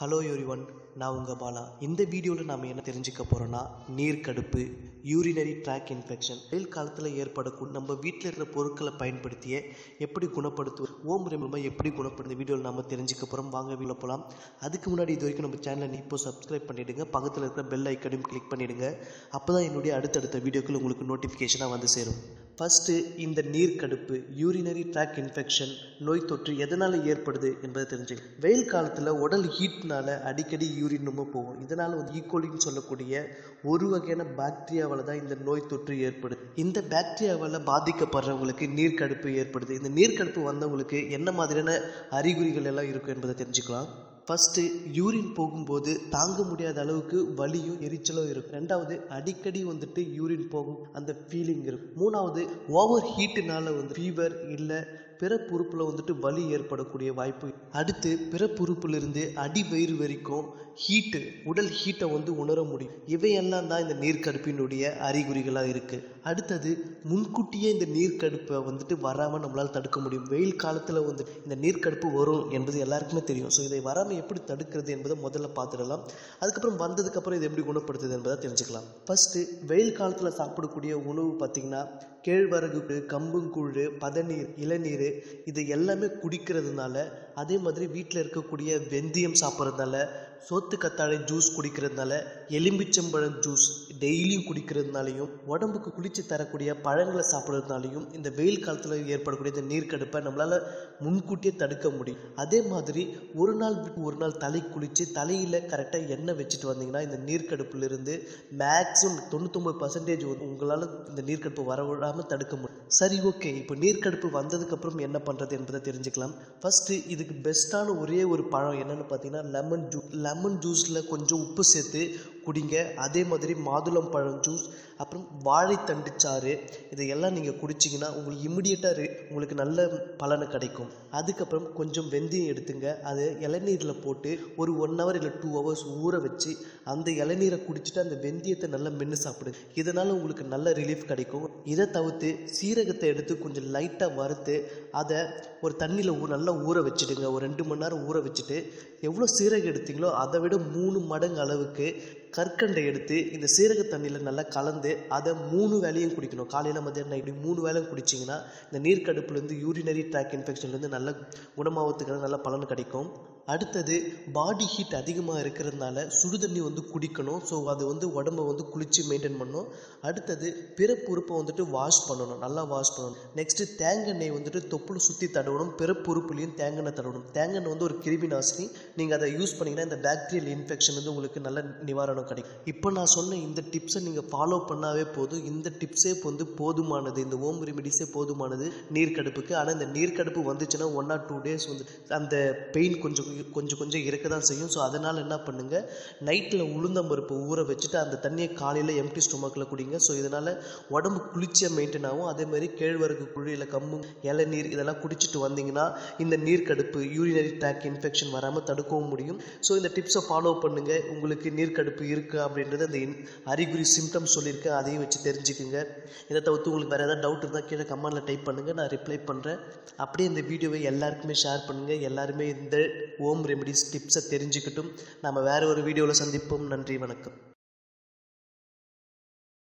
hello everyone நான் உங்கள் பாலா இந்த வீடியோவில் நாம் என்ன தெரிஞ்சுக்க போகிறோன்னா நீர்க்கடுப்பு யூரினரி ட்ராக் இன்ஃபெக்ஷன் வெயில் காலத்தில் ஏற்படக்கூடிய நம்ம வீட்டில் இருக்கிற பொருட்களை பயன்படுத்திய எப்படி குணப்படுத்துவது ஓம் ரெமல்மா எப்படி குணப்படுத்த வீடியோவில் நம்ம தெரிஞ்சுக்க போகிறோம் வாங்க வீடியோ போகலாம் அதுக்கு முன்னாடி இது வரைக்கும் நம்ம சேனலை இப்போ சப்ஸ்கிரைப் பண்ணிவிடுங்க பக்கத்தில் இருக்கிற பெல் ஐக்கனையும் கிளிக் பண்ணிவிடுங்க அப்போ தான் என்னுடைய அடுத்தடுத்த வீடியோக்கள் உங்களுக்கு நோட்டிஃபிகேஷனாக வந்து சேரும் ஃபஸ்ட்டு இந்த நீர்க்கடுப்பு யூரினரி ட்ராக் இன்ஃபெக்ஷன் நோய் தொற்று எதனால் ஏற்படுது என்பதை தெரிஞ்சுக்க வெயில் காலத்தில் உடல் ஹீட்னால அடிக்கடி யூரின் ரொம்ப போகும் இதனால் வந்து ஈக்கோலின்னு சொல்லக்கூடிய ஒரு வகையான பாக்டீரியாவால் தான் இந்த நோய் தொற்று ஏற்படுது இந்த பாக்டீரியாவால் பாதிக்கப்படுறவங்களுக்கு நீர்க்கடுப்பு ஏற்படுது இந்த நீர்க்கடுப்பு வந்தவங்களுக்கு என்ன மாதிரியான அறிகுறிகள் எல்லாம் இருக்கும் என்பதை தெரிஞ்சுக்கலாம் ஃபஸ்ட்டு யூரின் போகும்போது தாங்க முடியாத அளவுக்கு வலியும் எரிச்சலும் இருக்கும் ரெண்டாவது அடிக்கடி வந்துட்டு யூரின் போகும் அந்த ஃபீலிங் இருக்கும் மூணாவது ஓவர் ஹீட்டுனால வந்து ஃபீவர் இல்லை பிறப்புறுப்பில் வந்துட்டு வலி ஏற்படக்கூடிய வாய்ப்பு அடுத்து பிறப்புறுப்பிலிருந்து அடி வயிறு வரைக்கும் ஹீட்டு உடல் ஹீட்டை வந்து உணர முடியும் இவையெல்லாம் தான் இந்த நீர்க்கடுப்பினுடைய அறிகுறிகளாக இருக்குது அடுத்தது முன்கூட்டியே இந்த நீர்க்கடுப்பை வந்துட்டு வராமல் நம்மளால் தடுக்க முடியும் வெயில் காலத்தில் வந்து இந்த நீர்க்கடுப்பு வரும் என்பது எல்லாருக்குமே தெரியும் ஸோ இதை வராமல் எப்படி தடுக்கிறது என்பதை முதல்ல பார்த்துடலாம் அதுக்கப்புறம் வந்ததுக்கப்புறம் இது எப்படி குணப்படுத்துது என்பதை தெரிஞ்சுக்கலாம் ஃபஸ்ட்டு வெயில் காலத்தில் சாப்பிடக்கூடிய உணவு பார்த்திங்கன்னா கேழ்வரகு கம்புங்கூழ் பதநீர் இளநீர் இது எல்லாமே குடிக்கிறதுனால அதே மாதிரி வீட்டில் இருக்கக்கூடிய வெந்தயம் சாப்பிட்றதுனால சோத்து கத்தாழை ஜூஸ் குடிக்கிறதுனால எலும்பிச்சம்பழம் ஜூஸ் டெய்லியும் குடிக்கிறதுனாலையும் உடம்புக்கு குளிச்சு தரக்கூடிய பழங்களை சாப்பிட்றதுனாலையும் இந்த வெயில் காலத்தில் ஏற்படக்கூடிய இந்த நீர்க்கடுப்பை நம்மளால் முன்கூட்டியே தடுக்க முடியும் அதே மாதிரி ஒரு நாள் விட்டு ஒரு நாள் தலை குளித்து தலையில் கரெக்டாக எண்ணெய் வச்சுட்டு வந்தீங்கன்னா இந்த நீர்க்கடுப்புலேருந்து மேக்ஸிமம் தொண்ணூத்தொம்பது பர்சன்டேஜ் உங்களால் இந்த நீர்க்கடுப்பு வர விடாமல் தடுக்க முடியும் சரி ஓகே இப்போ நீர்க்கடுப்பு வந்ததுக்கப்புறம் என்ன பண்ணுறது என்பதை தெரிஞ்சுக்கலாம் ஃபஸ்ட்டு இதுக்கு பெஸ்ட்டான ஒரே ஒரு பழம் என்னென்னு பார்த்தீங்கன்னா லெமன் ஜூஸ் லெமன் ஜூஸில் கொஞ்சம் உப்பு சேர்த்து குடிங்க அதே மாதிரி மாதுளம் பழம் ஜூஸ் அப்புறம் வாழைத்தண்டு சாறு இதையெல்லாம் நீங்கள் குடிச்சிங்கன்னா உங்களுக்கு இமிடியேட்டாக உங்களுக்கு நல்ல பலனை கிடைக்கும் அதுக்கப்புறம் கொஞ்சம் வெந்தயம் எடுத்துங்க அதை இளநீரில் போட்டு ஒரு ஒன் ஹவர் இல்லை டூ ஹவர்ஸ் ஊற வச்சு அந்த இளநீரை குடிச்சிட்டு அந்த வெந்தயத்தை நல்லா மென்று சாப்பிடுங்க இதனால் உங்களுக்கு நல்ல ரிலீஃப் கிடைக்கும் இதை தவிர்த்து சீரகத்தை எடுத்து கொஞ்சம் லைட்டாக வறுத்து அதை ஒரு தண்ணியில் ஊ நல்லா ஊற வச்சுடுங்க ஒரு ரெண்டு மணி நேரம் ஊற வச்சுட்டு எவ்வளோ சீரகம் எடுத்தீங்களோ அதை விட மூணு மடங்கு அளவுக்கு கற்கண்டை எடுத்து இந்த சீரக தண்ணியில் நல்லா கலந்து அதை மூணு வேலையும் குடிக்கணும் காலையில் மதியம் நைட்டு மூணு வேலையும் குடிச்சிங்கன்னா இந்த நீர்க்கடுப்புலேருந்து யூரினரி ட்ராக் இன்ஃபெக்ஷன்லேருந்து நல்ல குணமாகறதுக்கு நல்ல பலன் கிடைக்கும் அடுத்தது பாடி ஹீட் அதிகமாக இருக்கிறதுனால சுடுதண்ணி வந்து குடிக்கணும் ஸோ அது வந்து உடம்பை வந்து குளித்து மெயின்டைன் பண்ணணும் அடுத்தது பிறப்புறுப்பை வந்துட்டு வாஷ் பண்ணணும் நல்லா வாஷ் பண்ணணும் நெக்ஸ்ட்டு தேங்காய் வந்துட்டு தொப்புள் சுற்றி தடவணும் பிறப்புறுப்புலையும் தேங்காய் தடவணும் தேங்காய் வந்து ஒரு கிருமி நாசினி நீங்கள் அதை யூஸ் பண்ணிங்கன்னா இந்த பாக்டீரியல் இன்ஃபெக்ஷன் வந்து உங்களுக்கு நல்ல நிவாரணம் கிடைக்கும் இப்போ நான் சொன்ன இந்த டிப்ஸை நீங்கள் ஃபாலோ பண்ணாவே போதும் இந்த டிப்ஸே வந்து போதுமானது இந்த ஓம் ரெமிடிஸே போதுமானது நீர்க்கடுப்புக்கு ஆனால் இந்த நீர்க்கடுப்பு வந்துச்சுன்னா ஒன் ஆர் டூ டேஸ் வந்து அந்த பெயின் கொஞ்சம் கொஞ்சம் கொஞ்சம் இருக்க தான் செய்யும் ஸோ அதனால் என்ன பண்ணுங்கள் நைட்டில் உளுந்தம்பருப்பு ஊற வச்சுட்டு அந்த தண்ணியை காலையில் எம்டி ஸ்டொமக்கில் குடிங்க ஸோ இதனால் உடம்பு குளிர்ச்சியாக மெயின்டைன் ஆகும் அதேமாதிரி கேழ்வரகு குழி இல்லை கம்பு இளநீர் இதெல்லாம் குடிச்சிட்டு வந்தீங்கன்னா இந்த நீர்க்கடுப்பு யூரினரி ட்ராக் இன்ஃபெக்ஷன் வராமல் தடுக்கவும் முடியும் ஸோ இந்த டிப்ஸை ஃபாலோ பண்ணுங்கள் உங்களுக்கு நீர்க்கடுப்பு இருக்குது அப்படின்றது அந்த அறிகுறி சிம்டம்ஸ் சொல்லியிருக்கேன் அதையும் வச்சு தெரிஞ்சுக்குங்க இதை தவிர்த்து உங்களுக்கு வேறு ஏதாவது டவுட் இருந்தால் கீழே கமெண்டில் டைப் பண்ணுங்கள் நான் ரிப்ளை பண்ணுறேன் அப்படியே இந்த வீடியோவை எல்லாருக்குமே ஷேர் பண்ணுங்கள் எல்லாருமே இந்த ஓம் ரெமெடிஸ் டிப்ஸை தெரிஞ்சுக்கிட்டும் நம்ம வேறு ஒரு வீடியோவில் சந்திப்போம் நன்றி வணக்கம்